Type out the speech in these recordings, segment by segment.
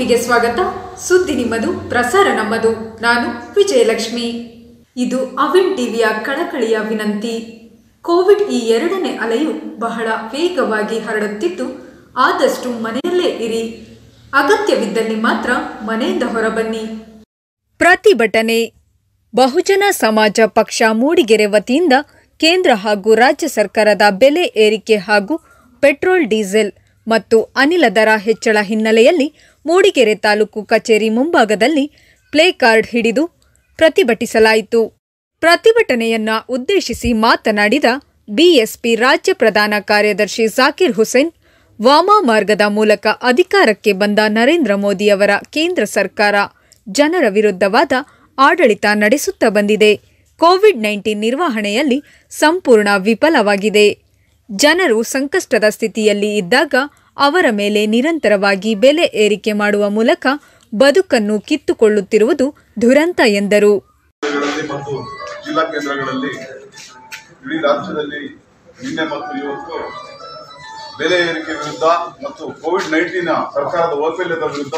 ಸುದ್ದಿಗೆ ಸ್ವಾಗತ ಸುದ್ದಿ ನಿಮ್ಮದು ಪ್ರಸಾರ ನಮ್ಮದು ನಾನು ವಿಜಯಲಕ್ಷ್ಮಿ ಇದು ಅವಿನ್ ಟಿವಿಯ ಕಳಕಳಿಯ ವಿನಂತಿ ಕೋವಿಡ್ ಈ ಎರಡನೇ ಅಲೆಯು ಬಹಳ ವೇಗವಾಗಿ ಹರಡುತ್ತಿದ್ದು ಆದಷ್ಟು ಮನೆಯಲ್ಲೇ ಇರಿ ಅಗತ್ಯವಿದ್ದಲ್ಲಿ ಮಾತ್ರ ಮನೆಯಿಂದ ಹೊರಬನ್ನಿ ಪ್ರತಿಭಟನೆ ಬಹುಜನ ಸಮಾಜ ಪಕ್ಷ ಮೂಡಿಗೆರೆ ವತಿಯಿಂದ ಕೇಂದ್ರ ಹಾಗೂ ರಾಜ್ಯ ಸರ್ಕಾರದ ಬೆಲೆ ಏರಿಕೆ ಹಾಗೂ ಪೆಟ್ರೋಲ್ ಡೀಸೆಲ್ ಮತ್ತು ಅನಿಲ ದರ ಹೆಚ್ಚಳ ಹಿನ್ನೆಲೆಯಲ್ಲಿ ಮೂಡಿಗೆರೆ ತಾಲೂಕು ಕಚೇರಿ ಮುಂಭಾಗದಲ್ಲಿ ಪ್ಲೇ ಕಾರ್ಡ್ ಹಿಡಿದು ಪ್ರತಿಭಟಿಸಲಾಯಿತು ಪ್ರತಿಭಟನೆಯನ್ನ ಉದ್ದೇಶಿಸಿ ಮಾತನಾಡಿದ ಬಿಎಸ್ಪಿ ರಾಜ್ಯ ಪ್ರಧಾನ ಕಾರ್ಯದರ್ಶಿ ಜಾಕಿರ್ ಹುಸೇನ್ ವಾಮಾ ಮಾರ್ಗದ ಮೂಲಕ ಅಧಿಕಾರಕ್ಕೆ ಬಂದ ನರೇಂದ್ರ ಮೋದಿಯವರ ಕೇಂದ್ರ ಸರ್ಕಾರ ಜನರ ವಿರುದ್ಧವಾದ ಆಡಳಿತ ನಡೆಸುತ್ತಾ ಬಂದಿದೆ ಕೋವಿಡ್ ನೈನ್ಟೀನ್ ನಿರ್ವಹಣೆಯಲ್ಲಿ ಸಂಪೂರ್ಣ ವಿಫಲವಾಗಿದೆ ಜನರು ಸಂಕಷ್ಟದ ಸ್ಥಿತಿಯಲ್ಲಿ ಇದ್ದಾಗ ಅವರ ಮೇಲೆ ನಿರಂತರವಾಗಿ ಬೆಲೆ ಏರಿಕೆ ಮಾಡುವ ಮೂಲಕ ಬದುಕನ್ನು ಕಿತ್ತುಕೊಳ್ಳುತ್ತಿರುವುದು ದುರಂತ ಎಂದರು ಗಳಲ್ಲಿ ಮತ್ತು ಜಿಲ್ಲಾ ಕೇಂದ್ರಗಳಲ್ಲಿ ಇಡೀ ರಾಜ್ಯದಲ್ಲಿ ನಿನ್ನೆ ಮತ್ತು ಇವತ್ತು ಬೆಲೆ ಏರಿಕೆ ವಿರುದ್ಧ ಮತ್ತು ಕೋವಿಡ್ ನೈನ್ಟೀನ್ ಸರ್ಕಾರದ ವೈಫಲ್ಯದ ವಿರುದ್ಧ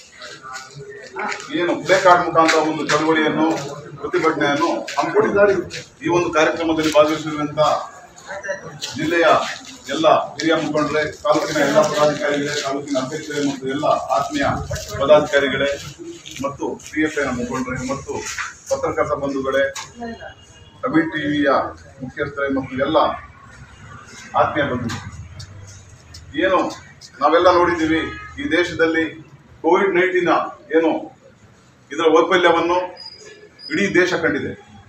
ಏನು ಪ್ಲೇ ಕಾರ್ಡ್ ಮುಖಾಂತರ ಒಂದು ಚಳವಳಿಯನ್ನು ಪ್ರತಿಭಟನೆಯನ್ನು ಹಮ್ಮಿಕೊಂಡಿದ್ದಾರೆ ಈ ಒಂದು ಕಾರ್ಯಕ್ರಮದಲ್ಲಿ ಭಾಗವಹಿಸಿರುವಂತ ಜಿಲ್ಲೆಯ ಎಲ್ಲ ಹಿರಿಯ ಮುಖಂಡರೇ ತಾಲೂಕಿನ ಎಲ್ಲ ಪದಾಧಿಕಾರಿಗಳೇ ತಾಲೂಕಿನ ಅಧ್ಯಕ್ಷರೇ ಮತ್ತು ಎಲ್ಲ ಆತ್ಮೀಯ ಪದಾಧಿಕಾರಿಗಳೇ ಮತ್ತು ಪಿ ಎಫ್ ಐನ ಮುಖಂಡರೇ ಮತ್ತು ಪತ್ರಕರ್ತ ಬಂಧುಗಳೇ ಕವಿ ಟಿವಿಯ ಮುಖ್ಯಸ್ಥರೇ ಮತ್ತು ಎಲ್ಲ ಆತ್ಮೀಯ ಬಂಧುಗಳು ಏನು ನಾವೆಲ್ಲ ನೋಡಿದ್ದೀವಿ ಈ ದೇಶದಲ್ಲಿ ಕೋವಿಡ್ ನೈನ್ಟೀನ್ ಏನು ಇದರ ವೈಫಲ್ಯವನ್ನು ಇಡೀ ದೇಶ ಕಂಡಿದೆ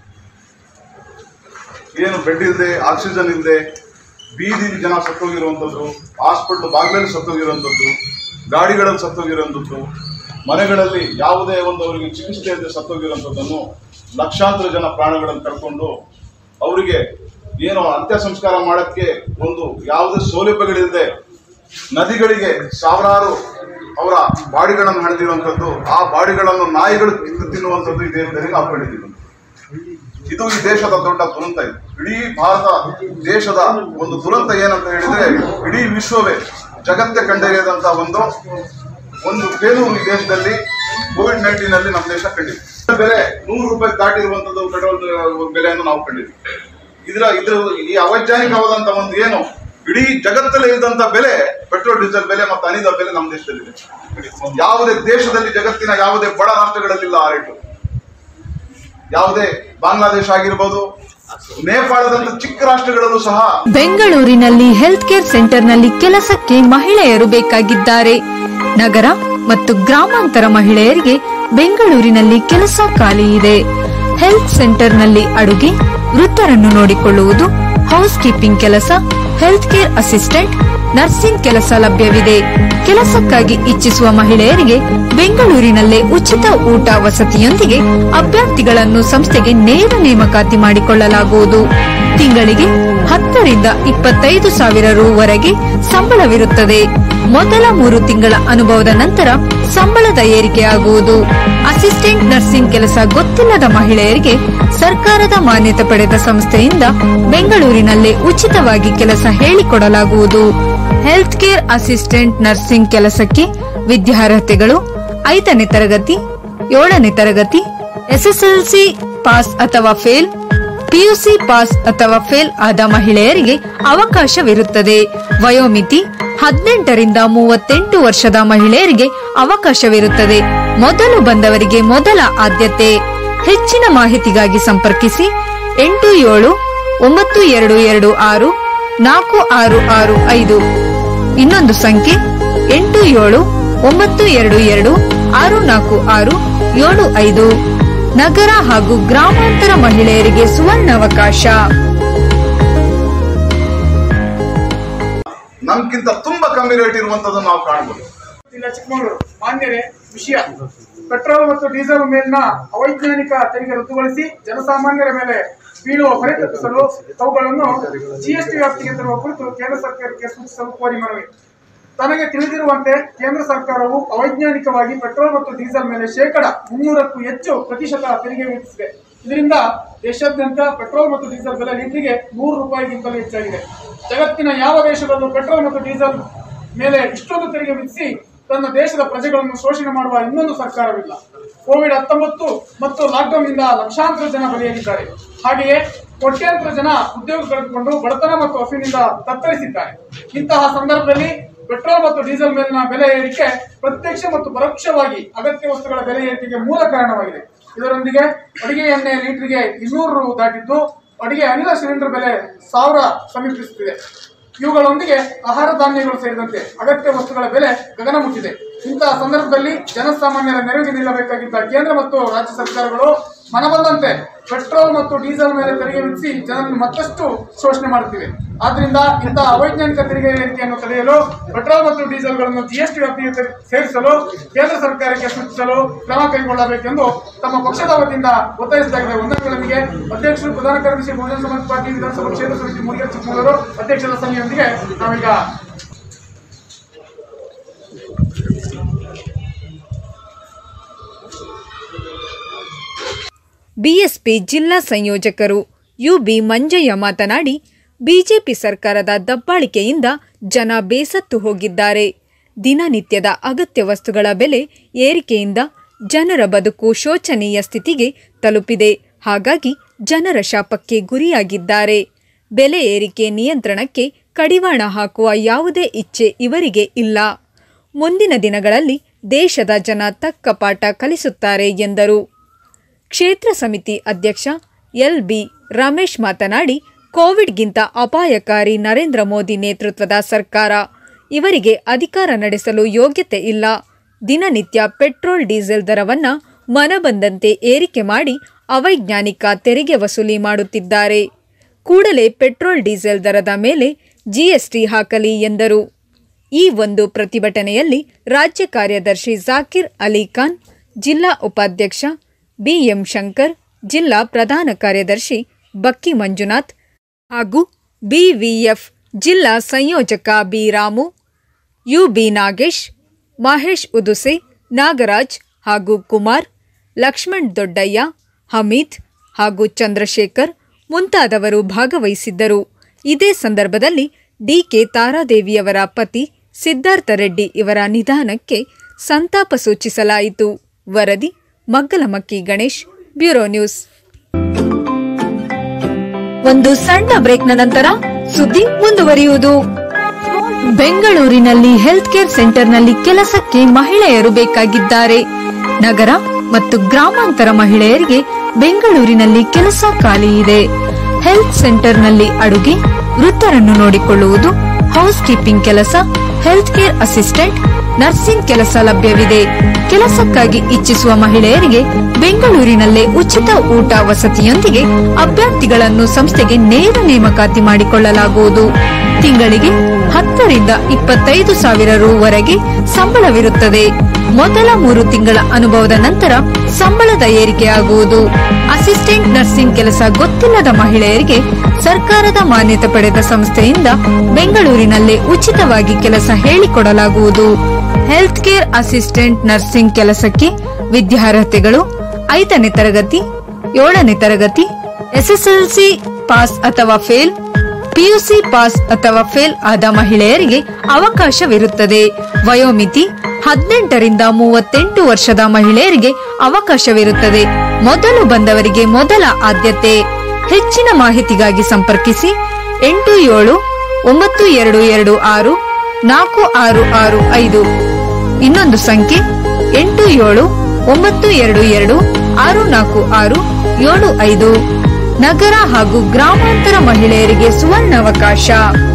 ಏನು ಬೆಡ್ ಇಲ್ಲದೆ ಆಕ್ಸಿಜನ್ ಇಲ್ಲದೆ ಬೀದಿ ಜನ ಸತ್ತೋಗಿರುವಂಥದ್ದು ಹಾಸ್ಪಿಟ್ಲ್ ಬಾಗಿಲಲ್ಲಿ ಸತ್ತೋಗಿರುವಂಥದ್ದು ಗಾಡಿಗಳಲ್ಲಿ ಸತ್ತೋಗಿರುವಂಥದ್ದು ಮನೆಗಳಲ್ಲಿ ಯಾವುದೇ ಒಂದು ಅವರಿಗೆ ಚಿಕಿತ್ಸೆ ಇಲ್ಲದೆ ಸತ್ತೋಗಿರುವಂಥದ್ದನ್ನು ಲಕ್ಷಾಂತರ ಜನ ಪ್ರಾಣಗಳನ್ನು ಕಳ್ಕೊಂಡು ಅವರಿಗೆ ಏನು ಅಂತ್ಯ ಸಂಸ್ಕಾರ ಮಾಡೋಕ್ಕೆ ಒಂದು ಯಾವುದೇ ಸೌಲಭ್ಯಗಳಿಲ್ಲದೆ ನದಿಗಳಿಗೆ ಸಾವಿರಾರು ಅವರ ಬಾಡಿಗಳನ್ನು ಹಣಿದಿರುವಂಥದ್ದು ಆ ಬಾಡಿಗಳನ್ನು ನಾಯಿಗಳು ಕಿತ್ತು ತಿನ್ನುವಂಥದ್ದು ಈ ದೇಶದಲ್ಲಿ ನಾವು ಕಂಡಿದ್ದೀವಿ ಇದು ಈ ದೇಶದ ದೊಡ್ಡ ದುರಂತ ಇದು ಇಡೀ ಭಾರತ ದೇಶದ ಒಂದು ದುರಂತ ಏನಂತ ಹೇಳಿದ್ರೆ ಇಡೀ ವಿಶ್ವವೇ ಜಗತ್ತೇ ಕಂಡರಿಯದಂತ ಒಂದು ಒಂದು ಬೇಲೂರು ಈ ದೇಶದಲ್ಲಿ ಕೋವಿಡ್ ನೈನ್ಟೀನ್ ಅಲ್ಲಿ ನಮ್ಮ ದೇಶ ಕಂಡಿದೆ ಬೆಲೆ ನೂರು ರೂಪಾಯಿ ದಾಟಿರುವಂತದ್ದು ಪೆಟ್ರೋಲ್ ಬೆಲೆಯನ್ನು ನಾವು ಕಂಡಿದ್ವಿ ಇದರ ಇದ್ರ ಈ ಅವೈಜ್ಞಾನಿಕವಾದಂತ ಒಂದು ಏನು ಇಡೀ ಜಗತ್ತಲ್ಲಿ ಇದ್ದಂತ ಬೆಲೆ ಪೆಟ್ರೋಲ್ ಡೀಸೆಲ್ ಬೆಲೆ ಮತ್ತು ಅನಿಲ ಬೆಲೆ ನಮ್ಮ ದೇಶದಲ್ಲಿದೆ ಯಾವುದೇ ದೇಶದಲ್ಲಿ ಜಗತ್ತಿನ ಯಾವುದೇ ಬಡ ರಾಷ್ಟ್ರಗಳಲ್ಲಿಲ್ಲ ಆ ರೇಟು ಯಾವುದೇ ಬಾಂಗ್ಲಾದೇಶ ಆಗಿರ್ಬೋದು ನೇಪಾಳದಂತ ಚಿಕ್ಕ ರಾಷ್ಟ್ರಗಳಲ್ಲೂ ಸಹ ಬೆಂಗಳೂರಿನಲ್ಲಿ ಹೆಲ್ತ್ ಕೇರ್ ಸೆಂಟರ್ನಲ್ಲಿ ಕೆಲಸಕ್ಕೆ ಮಹಿಳೆಯರು ಬೇಕಾಗಿದ್ದಾರೆ ನಗರ ಮತ್ತು ಗ್ರಾಮಾಂತರ ಮಹಿಳೆಯರಿಗೆ ಬೆಂಗಳೂರಿನಲ್ಲಿ ಕೆಲಸ ಖಾಲಿ ಇದೆ ಹೆಲ್ತ್ ಸೆಂಟರ್ನಲ್ಲಿ ಅಡುಗೆ ವೃತ್ತರನ್ನು ನೋಡಿಕೊಳ್ಳುವುದು ಹೌಸ್ ಕೀಪಿಂಗ್ ಕೆಲಸ ಹೆಲ್ತ್ ಕೇರ್ ಅಸಿಸ್ಟೆಂಟ್ ನರ್ಸಿಂಗ್ ಕೆಲಸ ಲಭ್ಯವಿದೆ ಕೆಲಸಕ್ಕಾಗಿ ಇಚ್ಛಿಸುವ ಮಹಿಳೆಯರಿಗೆ ಬೆಂಗಳೂರಿನಲ್ಲೇ ಉಚಿತ ಊಟ ವಸತಿಯೊಂದಿಗೆ ಅಭ್ಯರ್ಥಿಗಳನ್ನು ಸಂಸ್ಥೆಗೆ ನೇರ ನೇಮಕಾತಿ ಮಾಡಿಕೊಳ್ಳಲಾಗುವುದು ತಿಂಗಳಿಗೆ ಹತ್ತರಿಂದ ಇಪ್ಪತ್ತೈದು ಸಾವಿರ ರೂವರೆಗೆ ಸಂಬಳವಿರುತ್ತದೆ ಮೊದಲ ಮೂರು ತಿಂಗಳ ಅನುಭವದ ನಂತರ ಸಂಬಳದ ಏರಿಕೆಯಾಗುವುದು ಅಸಿಸ್ಟೆಂಟ್ ನರ್ಸಿಂಗ್ ಕೆಲಸ ಗೊತ್ತಿಲ್ಲದ ಮಹಿಳೆಯರಿಗೆ ಸರ್ಕಾರದ ಮಾನ್ಯತೆ ಪಡೆದ ಸಂಸ್ಥೆಯಿಂದ ಬೆಂಗಳೂರಿನಲ್ಲೇ ಉಚಿತವಾಗಿ ಕೆಲಸ ಹೇಳಿಕೊಡಲಾಗುವುದು ಹೆಲ್ತ್ ಕೇರ್ ಅಸಿಸ್ಟೆಂಟ್ ನರ್ಸಿಂಗ್ ಕೆಲಸಕ್ಕೆ ವಿದ್ಯಾರ್ಹತೆಗಳು ಐದನೇ ತರಗತಿ ಏಳನೇ ತರಗತಿ ಎಸ್ಎಸ್ಎಲ್ಸಿ ಪಾಸ್ ಅಥವಾ ಫೇಲ್ ಪಿಯುಸಿ ಪಾಸ್ ಅಥವಾ ಫೇಲ್ ಆದ ಮಹಿಳೆಯರಿಗೆ ಅವಕಾಶವಿರುತ್ತದೆ ವಯೋಮಿತಿ ಹದಿನೆಂಟರಿಂದ ಮೂವತ್ತೆಂಟು ವರ್ಷದ ಮಹಿಳೆಯರಿಗೆ ಅವಕಾಶವಿರುತ್ತದೆ ಮೊದಲು ಬಂದವರಿಗೆ ಮೊದಲ ಆದ್ಯತೆ ಹೆಚ್ಚಿನ ಮಾಹಿತಿಗಾಗಿ ಸಂಪರ್ಕಿಸಿ ಎಂಟು ಏಳು ಒಂಬತ್ತು ಎರಡು ಎರಡು ಆರು ನಾಲ್ಕು ಆರು ಆರು ಐದು ಇನ್ನೊಂದು ಸಂಖ್ಯೆ ಎಂಟು ಏಳು ಒಂಬತ್ತು ಎರಡು ಎರಡು ಆರು ನಾಲ್ಕು ಆರು ಏಳು ಐದು ನಗರ ಹಾಗೂ ಗ್ರಾಮಾಂತರ ಮಹಿಳೆಯರಿಗೆ ಸುವರ್ಣಾವಕಾಶ ನಮ್ಗಿಂತ ತುಂಬಾ ಕಮ್ಮಿ ರೇಟ್ ಇರುವಂತದ್ದನ್ನು ನಾವು ಕಾಣಬಹುದು ಜಿಲ್ಲಾ ಚಿಕ್ಕಮಗಳೂರು ಮಾನ್ಯರೇ ವಿಷಯ ಪೆಟ್ರೋಲ್ ಮತ್ತು ಡೀಸೆಲ್ ಮೇಲಿನ ಅವೈಜ್ಞಾನಿಕ ತೆರಿಗೆ ರದ್ದುಗೊಳಿಸಿ ಜನಸಾಮಾನ್ಯರ ಮೇಲೆ ಬೀಳುವ ಹೊರೆ ತಪ್ಪಿಸಲು ಅವುಗಳನ್ನು ಜಿಎಸ್ಟಿ ವ್ಯಾಪ್ತಿಗೆ ತರುವ ಕುರಿತು ಕೇಂದ್ರ ಸರ್ಕಾರಕ್ಕೆ ಸೂಚಿಸಲು ಕೋರಿ ಮನವಿ ತನಗೆ ತಿಳಿದಿರುವಂತೆ ಕೇಂದ್ರ ಸರ್ಕಾರವು ಅವೈಜ್ಞಾನಿಕವಾಗಿ ಪೆಟ್ರೋಲ್ ಮತ್ತು ಡೀಸೆಲ್ ಮೇಲೆ ಶೇಕಡ ಮುನ್ನೂರಕ್ಕೂ ಹೆಚ್ಚು ಪ್ರತಿಶತ ತೆರಿಗೆ ವಿಧಿಸಿದೆ ಇದರಿಂದ ದೇಶಾದ್ಯಂತ ಪೆಟ್ರೋಲ್ ಮತ್ತು ಡೀಸೆಲ್ ಬೆಲೆ ಲೀಟರ್ಗೆ ನೂರು ರೂಪಾಯಿಗಿಂತಲೂ ಹೆಚ್ಚಾಗಿದೆ ಜಗತ್ತಿನ ಯಾವ ದೇಶದಲ್ಲೂ ಪೆಟ್ರೋಲ್ ಮತ್ತು ಡೀಸೆಲ್ ಮೇಲೆ ಇಷ್ಟೊಂದು ತೆರಿಗೆ ವಿಧಿಸಿ ತನ್ನ ದೇಶದ ಪ್ರಜೆಗಳನ್ನು ಶೋಷಣೆ ಮಾಡುವ ಇನ್ನೊಂದು ಸರ್ಕಾರವಿಲ್ಲ ಕೋವಿಡ್ ಹತ್ತೊಂಬತ್ತು ಮತ್ತು ಲಾಕ್ಡೌನ್ ನಿಂದ ಲಕ್ಷಾಂತರ ಜನ ಬಲಿಯಾಗಿದ್ದಾರೆ ಹಾಗೆಯೇ ಕೋಟ್ಯಾಂತರ ಜನ ಉದ್ಯೋಗ ಕಳೆದುಕೊಂಡು ಬಡತನ ಮತ್ತು ಹಸಿವಿನಿಂದ ತತ್ತರಿಸಿದ್ದಾರೆ ಇಂತಹ ಸಂದರ್ಭದಲ್ಲಿ ಪೆಟ್ರೋಲ್ ಮತ್ತು ಡೀಸೆಲ್ ಮೇಲಿನ ಬೆಲೆ ಏರಿಕೆ ಪ್ರತ್ಯಕ್ಷ ಮತ್ತು ಪರೋಕ್ಷವಾಗಿ ಅಗತ್ಯ ವಸ್ತುಗಳ ಬೆಲೆ ಏರಿಕೆಗೆ ಮೂಲ ಕಾರಣವಾಗಿದೆ ಇದರೊಂದಿಗೆ ಅಡಿಗೆ ಎಣ್ಣೆ ಲೀಟರ್ಗೆ ಇನ್ನೂರು ರು ದಾಟಿದ್ದು ಅಡಿಗೆ ಅನಿಲ ಸಿಲಿಂಡರ್ ಬೆಲೆ ಸಾವಿರ ಸಮೀಪಿಸುತ್ತಿದೆ ಇವುಗಳೊಂದಿಗೆ ಆಹಾರ ಧಾನ್ಯಗಳು ಸೇರಿದಂತೆ ಅಗತ್ಯ ವಸ್ತುಗಳ ಬೆಲೆ ಗಗನ ಮುಟ್ಟಿದೆ ಇಂತಹ ಸಂದರ್ಭದಲ್ಲಿ ಜನಸಾಮಾನ್ಯರ ನೆರವಿಗೆ ನಿಲ್ಲಬೇಕಾಗಿದ್ದ ಕೇಂದ್ರ ಮತ್ತು ರಾಜ್ಯ ಸರ್ಕಾರಗಳು ಮನಬಂದಂತೆ ಪೆಟ್ರೋಲ್ ಮತ್ತು ಡೀಸೆಲ್ ಮೇಲೆ ತೆರಿಗೆ ವಿಧಿಸಿ ಜನರನ್ನು ಮತ್ತಷ್ಟು ಶೋಷಣೆ ಮಾಡುತ್ತಿವೆ ಆದ್ರಿಂದ ಇಂತಹ ಅವೈಜ್ಞಾನಿಕ ತೆರಿಗೆ ಏರಿಕೆಯನ್ನು ತಡೆಯಲು ಪೆಟ್ರೋಲ್ ಮತ್ತು ಡೀಸೆಲ್ಗಳನ್ನು ಜಿಎಸ್ಟಿ ವ್ಯಾಪ್ತಿಗೆ ತೆ- ಸೇರಿಸಲು ಕೇಂದ್ರ ಸರ್ಕಾರಕ್ಕೆ ಸೂಚಿಸಲು ಕ್ರಮ ಕೈಗೊಳ್ಳಬೇಕೆಂದು ತಮ್ಮ ಪಕ್ಷದ ವತಿಯಿಂದ ಒತ್ತಾಯಿಸಲಾಗಿದೆ ವಂದನೆಗಳೊಂದಿಗೆ ಅಧ್ಯಕ್ಷರು ಪ್ರಧಾನ ಕಾರ್ಯದರ್ಶಿ ಬಹುಜನ ಸಮಾಜ ಪಾರ್ಟಿ ವಿಧಾನಸಭಾ ಕ್ಷೇತ್ರ ಸಮಿತಿ ಮುರುಘಾ ಚಿಕ್ಕಮಗಳೂರು ಅಧ್ಯಕ್ಷರ ಸಭೆಯೊಂದಿಗೆ ನಾವೀಗ ಬಿಎಸ್ಪಿ ಜಿಲ್ಲಾ ಸಂಯೋಜಕರು ಯುಬಿ ಮಂಜಯ್ಯ ಮಾತನಾಡಿ ಬಿಜೆಪಿ ಸರ್ಕಾರದ ದಬ್ಬಾಳಿಕೆಯಿಂದ ಜನ ಬೇಸತ್ತು ಹೋಗಿದ್ದಾರೆ ದಿನನಿತ್ಯದ ಅಗತ್ಯ ವಸ್ತುಗಳ ಬೆಲೆ ಏರಿಕೆಯಿಂದ ಜನರ ಬದುಕು ಶೋಚನೀಯ ಸ್ಥಿತಿಗೆ ತಲುಪಿದೆ ಹಾಗಾಗಿ ಜನರ ಶಾಪಕ್ಕೆ ಗುರಿಯಾಗಿದ್ದಾರೆ ಬೆಲೆ ಏರಿಕೆ ನಿಯಂತ್ರಣಕ್ಕೆ ಕಡಿವಾಣ ಹಾಕುವ ಯಾವುದೇ ಇಚ್ಛೆ ಇವರಿಗೆ ಇಲ್ಲ ಮುಂದಿನ ದಿನಗಳಲ್ಲಿ ದೇಶದ ಜನ ತಕ್ಕ ಪಾಠ ಕಲಿಸುತ್ತಾರೆ ಎಂದರು ಕ್ಷೇತ್ರ ಸಮಿತಿ ಅಧ್ಯಕ್ಷ ಎಲ್ ಬಿ ರಮೇಶ್ ಮಾತನಾಡಿ ಕೋವಿಡ್ಗಿಂತ ಅಪಾಯಕಾರಿ ನರೇಂದ್ರ ಮೋದಿ ನೇತೃತ್ವದ ಸರ್ಕಾರ ಇವರಿಗೆ ಅಧಿಕಾರ ನಡೆಸಲು ಯೋಗ್ಯತೆ ಇಲ್ಲ ದಿನನಿತ್ಯ ಪೆಟ್ರೋಲ್ ಡೀಸೆಲ್ ದರವನ್ನ ಮನಬಂದಂತೆ ಏರಿಕೆ ಮಾಡಿ ಅವೈಜ್ಞಾನಿಕ ತೆರಿಗೆ ವಸೂಲಿ ಮಾಡುತ್ತಿದ್ದಾರೆ ಕೂಡಲೇ ಪೆಟ್ರೋಲ್ ಡೀಸೆಲ್ ದರದ ಮೇಲೆ ಜಿಎಸ್ಟಿ ಹಾಕಲಿ ಎಂದರು ಈ ಒಂದು ಪ್ರತಿಭಟನೆಯಲ್ಲಿ ರಾಜ್ಯ ಕಾರ್ಯದರ್ಶಿ ಜಾಕಿರ್ ಅಲಿ ಖಾನ್ ಜಿಲ್ಲಾ ಉಪಾಧ್ಯಕ್ಷ ಬಿಎಂ ಶಂಕರ್ ಜಿಲ್ಲಾ ಪ್ರಧಾನ ಕಾರ್ಯದರ್ಶಿ ಬಕ್ಕಿ ಮಂಜುನಾಥ್ ಹಾಗೂ ಬಿವಿಎಫ್ ಜಿಲ್ಲಾ ಸಂಯೋಜಕ ಬಿ ರಾಮು ಯುಬಿ ನಾಗೇಶ್ ಮಹೇಶ್ ಉದುಸೆ ನಾಗರಾಜ್ ಹಾಗೂ ಕುಮಾರ್ ಲಕ್ಷ್ಮಣ್ ದೊಡ್ಡಯ್ಯ ಹಮೀದ್ ಹಾಗೂ ಚಂದ್ರಶೇಖರ್ ಮುಂತಾದವರು ಭಾಗವಹಿಸಿದ್ದರು ಇದೇ ಸಂದರ್ಭದಲ್ಲಿ ಡಿಕೆ ತಾರಾದೇವಿಯವರ ಪತಿ ಸಿದ್ಧಾರ್ಥ ರೆಡ್ಡಿ ಇವರ ನಿಧನಕ್ಕೆ ಸಂತಾಪ ಸೂಚಿಸಲಾಯಿತು ವರದಿ ಮಗ್ಗಲಮಕ್ಕಿ ಗಣೇಶ್ ಬ್ಯೂರೋ ನ್ಯೂಸ್ ಒಂದು ಸಣ್ಣ ಬ್ರೇಕ್ನ ನಂತರ ಸುದ್ದಿ ಮುಂದುವರಿಯುವುದು ಬೆಂಗಳೂರಿನಲ್ಲಿ ಹೆಲ್ತ್ ಕೇರ್ ಸೆಂಟರ್ನಲ್ಲಿ ಕೆಲಸಕ್ಕೆ ಮಹಿಳೆಯರು ಬೇಕಾಗಿದ್ದಾರೆ ನಗರ ಮತ್ತು ಗ್ರಾಮಾಂತರ ಮಹಿಳೆಯರಿಗೆ ಬೆಂಗಳೂರಿನಲ್ಲಿ ಕೆಲಸ ಖಾಲಿ ಇದೆ ಹೆಲ್ತ್ ಸೆಂಟರ್ನಲ್ಲಿ ಅಡುಗೆ ವೃತ್ತರನ್ನು ನೋಡಿಕೊಳ್ಳುವುದು ಹೌಸ್ ಕೀಪಿಂಗ್ ಕೆಲಸ ಹೆಲ್ತ್ ಕೇರ್ ಅಸಿಸ್ಟೆಂಟ್ ನರ್ಸಿಂಗ್ ಕೆಲಸ ಲಭ್ಯವಿದೆ ಕೆಲಸಕ್ಕಾಗಿ ಇಚ್ಛಿಸುವ ಮಹಿಳೆಯರಿಗೆ ಬೆಂಗಳೂರಿನಲ್ಲೇ ಉಚಿತ ಊಟ ವಸತಿಯೊಂದಿಗೆ ಅಭ್ಯರ್ಥಿಗಳನ್ನು ಸಂಸ್ಥೆಗೆ ನೇರ ನೇಮಕಾತಿ ಮಾಡಿಕೊಳ್ಳಲಾಗುವುದು ತಿಂಗಳಿಗೆ ಹತ್ತರಿಂದ ಇಪ್ಪತ್ತೈದು ಸಾವಿರ ರುವರೆಗೆ ಸಂಬಳವಿರುತ್ತದೆ ಮೊದಲ ಮೂರು ತಿಂಗಳ ಅನುಭವದ ನಂತರ ಸಂಬಳದ ಏರಿಕೆಯಾಗುವುದು ಅಸಿಸ್ಟೆಂಟ್ ನರ್ಸಿಂಗ್ ಕೆಲಸ ಗೊತ್ತಿಲ್ಲದ ಮಹಿಳೆಯರಿಗೆ ಸರ್ಕಾರದ ಮಾನ್ಯತೆ ಪಡೆದ ಸಂಸ್ಥೆಯಿಂದ ಬೆಂಗಳೂರಿನಲ್ಲೇ ಉಚಿತವಾಗಿ ಕೆಲಸ ಹೇಳಿಕೊಡಲಾಗುವುದು ಹೆಲ್ತ್ ಕೇರ್ ಅಸಿಸ್ಟೆಂಟ್ ನರ್ಸಿಂಗ್ ಕೆಲಸಕ್ಕೆ ವಿದ್ಯಾರ್ಹತೆಗಳು ಐದನೇ ತರಗತಿ ಏಳನೇ ತರಗತಿ ಎಸ್ಎಸ್ಎಲ್ಸಿ ಪಾಸ್ ಅಥವಾ ಫೇಲ್ ಪಿಯುಸಿ ಪಾಸ್ ಅಥವಾ ಫೇಲ್ ಆದ ಮಹಿಳೆಯರಿಗೆ ಅವಕಾಶವಿರುತ್ತದೆ ವಯೋಮಿತಿ ಹದಿನೆಂಟರಿಂದ ಮೂವತ್ತೆಂಟು ವರ್ಷದ ಮಹಿಳೆಯರಿಗೆ ಅವಕಾಶವಿರುತ್ತದೆ ಮೊದಲು ಬಂದವರಿಗೆ ಮೊದಲ ಆದ್ಯತೆ ಹೆಚ್ಚಿನ ಮಾಹಿತಿಗಾಗಿ ಸಂಪರ್ಕಿಸಿ ಎಂಟು ಏಳು ಒಂಬತ್ತು ಎರಡು ಎರಡು ಆರು ನಾಲ್ಕು ಆರು ಆರು ಐದು ಇನ್ನೊಂದು ಸಂಖ್ಯೆ ಎಂಟು ಏಳು ಒಂಬತ್ತು ಎರಡು ಎರಡು ಆರು ನಾಲ್ಕು ಆರು ಏಳು ಐದು ನಗರ ಹಾಗೂ ಗ್ರಾಮಾಂತರ ಮಹಿಳೆಯರಿಗೆ ಸುವರ್ಣಾವಕಾಶ